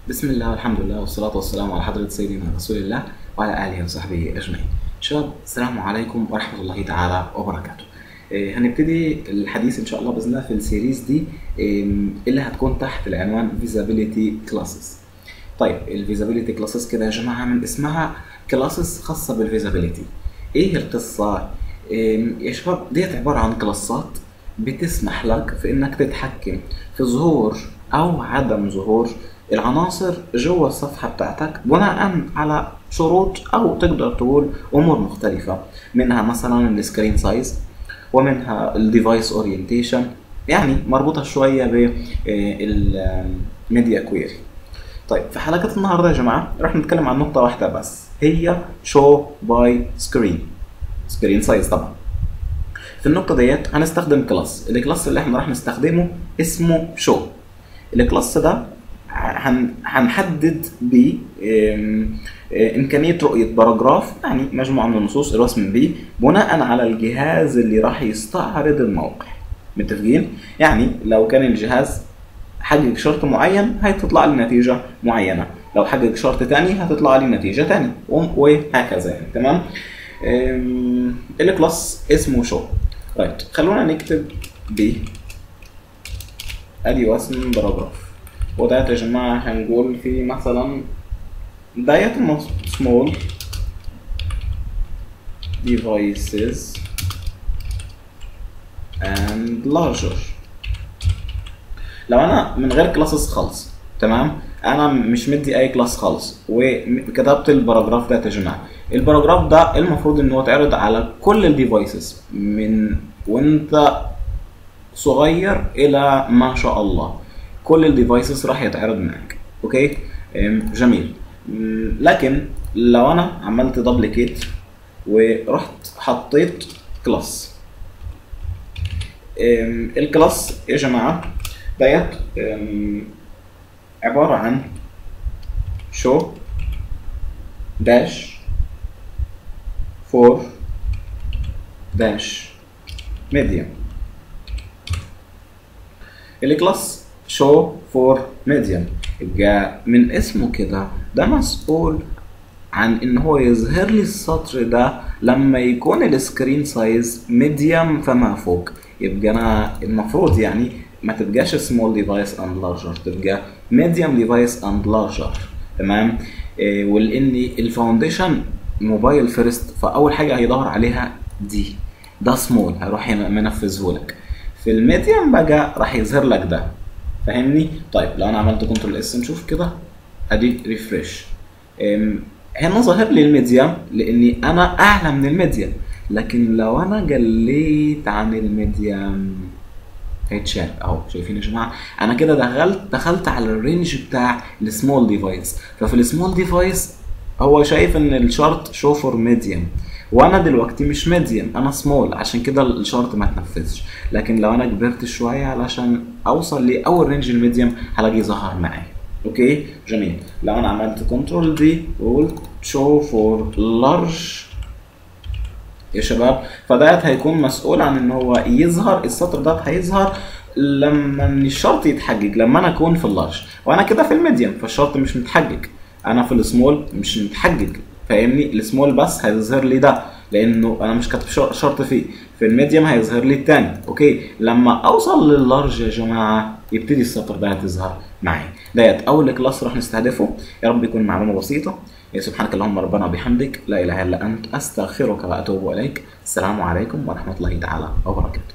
بسم الله والحمد لله والصلاة والسلام على حضرة سيدنا رسول الله وعلى آله وصحبه أجمعين. شباب السلام عليكم ورحمة الله تعالى وبركاته. إيه، هنبتدي الحديث إن شاء الله بإذن الله في السيريز دي إيه، اللي هتكون تحت العنوان Visibility Classes. طيب الفيزابيليتي كلاسز كده يا جماعة من اسمها كلاسز خاصة بالفيزابيليتي. إيه القصة؟ إيه، يا شباب ديت عبارة عن كلاسات بتسمح لك في إنك تتحكم في ظهور أو عدم ظهور العناصر جوه الصفحة بتاعتك بناء على شروط أو تقدر تقول أمور مختلفة منها مثلا السكرين سايز ومنها الديفايس اورينتيشن يعني مربوطة شوية بالميديا كويري طيب في حلقة النهاردة يا جماعة راح نتكلم عن نقطة واحدة بس هي شو باي سكرين سكرين سايز طبعا في النقطة ديت هنستخدم كلاس الكلاس اللي احنا راح نستخدمه اسمه شو الكلاس ده هن- هنحدد ب آم، آه، إمكانية رؤية باراجراف يعني مجموعة من النصوص الرسم به بناء على الجهاز اللي راح يستعرض الموقع متفقين؟ يعني لو كان الجهاز حقق شرط معين هتطلع لي نتيجة معينة لو حقق شرط تاني هتطلع لي نتيجة تاني وم- وهكذا يعني تمام؟ آم، الكلاس اسمه شو رايت خلونا نكتب ب ادي واسم باراجراف وده يا جماعة هنقول في مثلا ديت small devices and larger لو انا من غير كلاسز خالص تمام انا مش مدي اي كلاس خالص وكتبت الباراجراف ده يا جماعه الباراجراف ده المفروض ان هو يتعرض على كل الديفايسز من وانت صغير الى ما شاء الله كل الديفايسز راح يتعرض معاك اوكي أم، جميل أم، لكن لو انا عملت دبليكيت ورحت حطيت كلاس أم، الكلاس يا جماعه ديت أم، عباره عن شو داش فور داش ميديم الكلاس شو فور ميديم يبقى من اسمه كده ده مسؤول عن ان هو يظهر لي السطر ده لما يكون السكرين سايز ميديم فما فوق يبقى انا المفروض يعني ما تبقاش سمول ديفايس اند لارجر تبقى ميديم ديفايس اند لارجر تمام إيه ولان الفاونديشن موبايل فيرست فاول حاجه هيدور عليها دي ده سمول هيروح منفذه لك في الميديم بقى راح يظهر لك ده فاهمني طيب لو انا عملت كنترول اس نشوف كده ادي ريفرش هنا ظاهر لي الميديم لاني انا اعلى من الميديم لكن لو انا قليت عن الميديم هيتشال اهو شايفين يا جماعه انا كده دخلت دخلت على الرينج بتاع السمول ديفايس ففي السمول ديفايس هو شايف ان الشرط شو فور ميديم وانا دلوقتي مش ميديم انا سمول عشان كده الشرط ما تنفذش لكن لو انا كبرت شويه علشان اوصل لاول رينج الميديم هلاقيه ظهر معايا اوكي جميل لو انا عملت كنترول دي وقلت شو فور لارج يا شباب فديت هيكون مسؤول عن ان هو يظهر السطر ده هيظهر لما الشرط يتحقق لما انا اكون في اللارج وانا كده في الميديم فالشرط مش متحقق انا في السمول مش متحقق فاهمني السمول بس هيظهر لي ده لانه انا مش كاتب شر- شرط فيه في الميديم هيظهر لي التاني اوكي لما اوصل لللارج يا جماعه يبتدي السطر ده يظهر معايا ديت اول كلاس راح نستهدفه يا رب يكون معلومه بسيطه يا سبحانك اللهم ربنا وبحمدك لا اله الا انت استغفرك واتوب اليك السلام عليكم ورحمه الله تعالى وبركاته